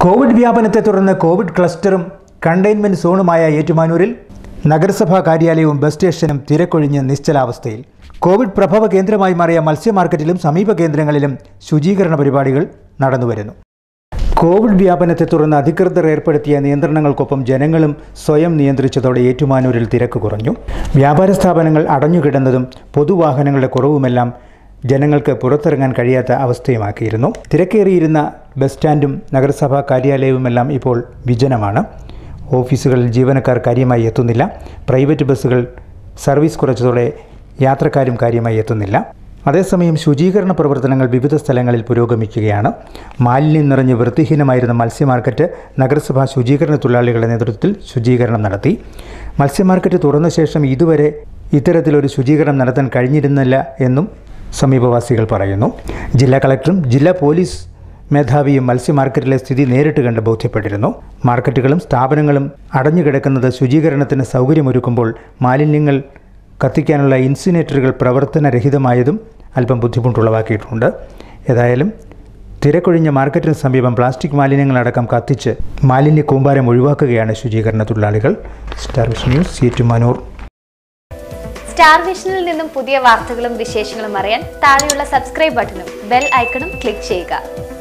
Covid വ്യാപനത്തെ തുടർന്ന് Covid ക്ലസ്റ്ററും containment സോണുമായ ഏറ്റുമാനൂരിൽ നഗരസഭാ കാര്യാലയവും ബസ് സ്റ്റേഷനും തിരക്കൊഴിഞ്ഞ് നിശ്ചലാവസ്ഥയിൽ കോവിഡ് പ്രഭവ കേന്ദ്രമായി മാറിയ മത്സ്യ മാർക്കറ്റിലും സമീപ കേന്ദ്രങ്ങളിലും ശുചീകരണ പരിപാടികൾ നടന്നുവരുന്നു കോവിഡ് വ്യാപനത്തെ തുടർന്ന് അധികൃതർ ഏർപ്പെടുത്തിയ നിയന്ത്രണങ്ങൾക്കൊപ്പം ജനങ്ങളും സ്വയം നിയന്ത്രിച്ചതോടെ ഏറ്റുമാനൂരിൽ തിരക്ക് കുറഞ്ഞു വ്യാപാര സ്ഥാപനങ്ങൾ അടഞ്ഞുകിടന്നതും പൊതുവാഹനങ്ങളുടെ കുറവുമെല്ലാം ജനങ്ങൾക്ക് പുറത്തിറങ്ങാൻ കഴിയാത്ത അവസ്ഥയുമാക്കിയിരുന്നു തിരക്കേറിയിരുന്ന ബസ് സ്റ്റാൻഡും നഗരസഭാ കാര്യാലയവുമെല്ലാം ഇപ്പോൾ വിജനമാണ് ഓഫീസുകളിൽ ജീവനക്കാർ കാര്യമായി എത്തുന്നില്ല പ്രൈവറ്റ് ബസ്സുകൾ സർവീസ് കുറച്ചതോടെ യാത്രക്കാരും കാര്യമായി എത്തുന്നില്ല അതേസമയം ശുചീകരണ പ്രവർത്തനങ്ങൾ വിവിധ സ്ഥലങ്ങളിൽ പുരോഗമിക്കുകയാണ് മാലിന്യം നിറഞ്ഞ് വൃത്തിഹീനമായിരുന്ന മത്സ്യ മാർക്കറ്റ് നഗരസഭാ ശുചീകരണ തൊഴിലാളികളുടെ നേതൃത്വത്തിൽ ശുചീകരണം നടത്തി മത്സ്യ മാർക്കറ്റ് തുറന്ന ശേഷം ഇതുവരെ ഇത്തരത്തിലൊരു ശുചീകരണം നടത്താൻ കഴിഞ്ഞിരുന്നില്ല എന്നും സമീപവാസികൾ പറയുന്നു ജില്ലാ കളക്ടറും ജില്ലാ പോലീസ് മേധാവിയും മത്സ്യ മാർക്കറ്റിലെ സ്ഥിതി നേരിട്ട് കണ്ട് ബോധ്യപ്പെട്ടിരുന്നു മാർക്കറ്റുകളും സ്ഥാപനങ്ങളും അടഞ്ഞുകിടക്കുന്നത് ശുചീകരണത്തിന് സൗകര്യമൊരുക്കുമ്പോൾ മാലിന്യങ്ങൾ കത്തിക്കാനുള്ള ഇൻസിനേറ്ററുകൾ പ്രവർത്തനരഹിതമായതും അല്പം ബുദ്ധിമുട്ടുളവാക്കിയിട്ടുണ്ട് ഏതായാലും തിരക്കൊഴിഞ്ഞ മാർക്കറ്റിന് സമീപം പ്ലാസ്റ്റിക് മാലിന്യങ്ങളടക്കം കത്തിച്ച് മാലിന്യ കൂമ്പാരം ഒഴിവാക്കുകയാണ് ശുചീകരണ തൊഴിലാളികൾ star vision news Ettumanoor star വിഷനിൽ നിന്നും പുതിയ വാർത്തകളും വിശേഷങ്ങളും അറിയാൻ താഴെയുള്ള സബ്സ്ക്രൈബ് ബട്ടണും ബെൽ ഐക്കണും ക്ലിക്ക് ചെയ്യുക